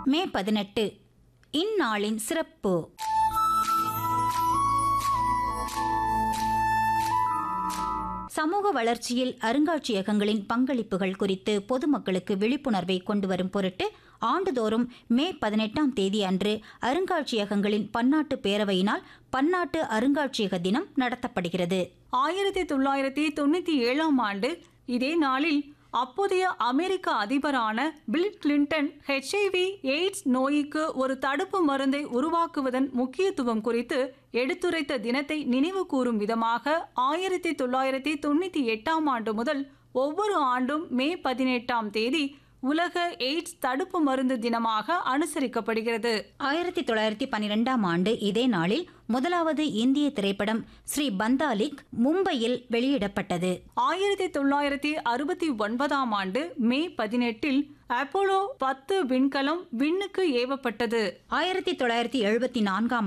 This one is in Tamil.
மே பதினெட்டு இந்நாளின் சிறப்பு சமூக வளர்ச்சியில் அருங்காட்சியகங்களின் பங்களிப்புகள் குறித்து பொதுமக்களுக்கு விழிப்புணர்வை கொண்டுவரும் பொருட்டு ஆண்டுதோறும் மே பதினெட்டாம் தேதி அன்று அருங்காட்சியகங்களின் பன்னாட்டு பேரவையினால் பன்னாட்டு அருங்காட்சியக தினம் நடத்தப்படுகிறது ஆயிரத்தி தொள்ளாயிரத்தி தொண்ணூத்தி ஏழாம் ஆண்டு இதே நாளில் அப்போதைய அமெரிக்க அதிபரான பில் கிளின்டன் ஹெச்ஐவி எய்ட்ஸ் நோய்க்கு ஒரு தடுப்பு மருந்தை உருவாக்குவதன் முக்கியத்துவம் குறித்து எடுத்துரைத்த தினத்தை நினைவு கூறும் விதமாக ஆயிரத்தி தொள்ளாயிரத்தி தொண்ணூத்தி எட்டாம் ஆண்டு முதல் ஒவ்வொரு ஆண்டும் மே பதினெட்டாம் தேதி உலக எய்ட்ஸ் தடுப்பு மருந்து தினமாக அனுசரிக்கப்படுகிறது ஆயிரத்தி தொள்ளாயிரத்தி பன்னிரெண்டாம் ஆண்டு இதே நாளில் முதலாவது இந்திய திரைப்படம் ஸ்ரீ பந்தாலிக் மும்பையில் வெளியிடப்பட்டது ஆயிரத்தி தொள்ளாயிரத்தி அறுபத்தி ஒன்பதாம் ஆண்டு மே பதினெட்டில் அப்போலோ பத்து விண்கலம் விண்ணுக்கு ஏவப்பட்டது ஆயிரத்தி தொள்ளாயிரத்தி எழுபத்தி நான்காம்